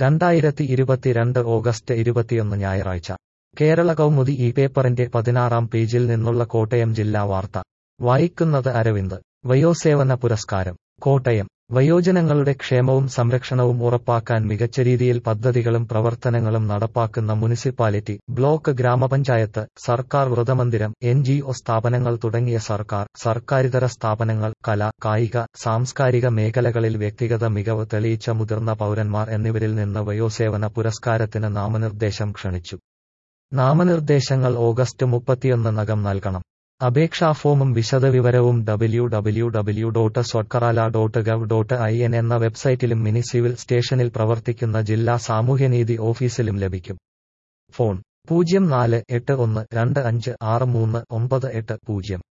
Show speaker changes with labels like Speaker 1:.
Speaker 1: രണ്ടായിരത്തി ഇരുപത്തിരണ്ട് ഓഗസ്റ്റ് ഇരുപത്തിയൊന്ന് ഞായറാഴ്ച കേരള കൗമുദി ഈ പേപ്പറിന്റെ പതിനാറാം പേജിൽ നിന്നുള്ള കോട്ടയം ജില്ലാ വാർത്ത വായിക്കുന്നത് അരവിന്ദ് വയോസേവന പുരസ്കാരം കോട്ടയം വയോജനങ്ങളുടെ ക്ഷേമവും സംരക്ഷണവും ഉറപ്പാക്കാൻ മികച്ച രീതിയിൽ പദ്ധതികളും പ്രവർത്തനങ്ങളും നടപ്പാക്കുന്ന മുനിസിപ്പാലിറ്റി ബ്ലോക്ക് ഗ്രാമപഞ്ചായത്ത് സർക്കാർ വ്രതമന്ദിരം എൻ ജി ഒ സ്ഥാപനങ്ങൾ തുടങ്ങിയ സർക്കാർ സർക്കാരിതര സ്ഥാപനങ്ങൾ കല കായിക സാംസ്കാരിക മേഖലകളിൽ വ്യക്തിഗത മികവ് തെളിയിച്ച മുതിർന്ന പൗരന്മാർ എന്നിവരിൽ നിന്ന് വയോസേവന പുരസ്കാരത്തിന് നാമനിർദ്ദേശം ക്ഷണിച്ചു നാമനിർദ്ദേശങ്ങൾ ഓഗസ്റ്റ് മുപ്പത്തിയൊന്നിനകം നൽകണം അപേക്ഷാ ഫോമും വിശദവിവരവും W W W dot swdkerala dot gov dot I N എന്ന വെബ്സൈറ്റിലും മിനി സിവിൽ സ്റ്റേഷനിൽ പ്രവർത്തിക്കുന്ന ജില്ലാ സാമൂഹ്യനീതി ഓഫീസിലും ലഭിക്കും ഫോൺ പൂജ്യം നാല് എട്ട് ഒന്ന് രണ്ട് അഞ്ച് ആറ് മൂന്ന് ഒമ്പത് എട്ട് പൂജ്യം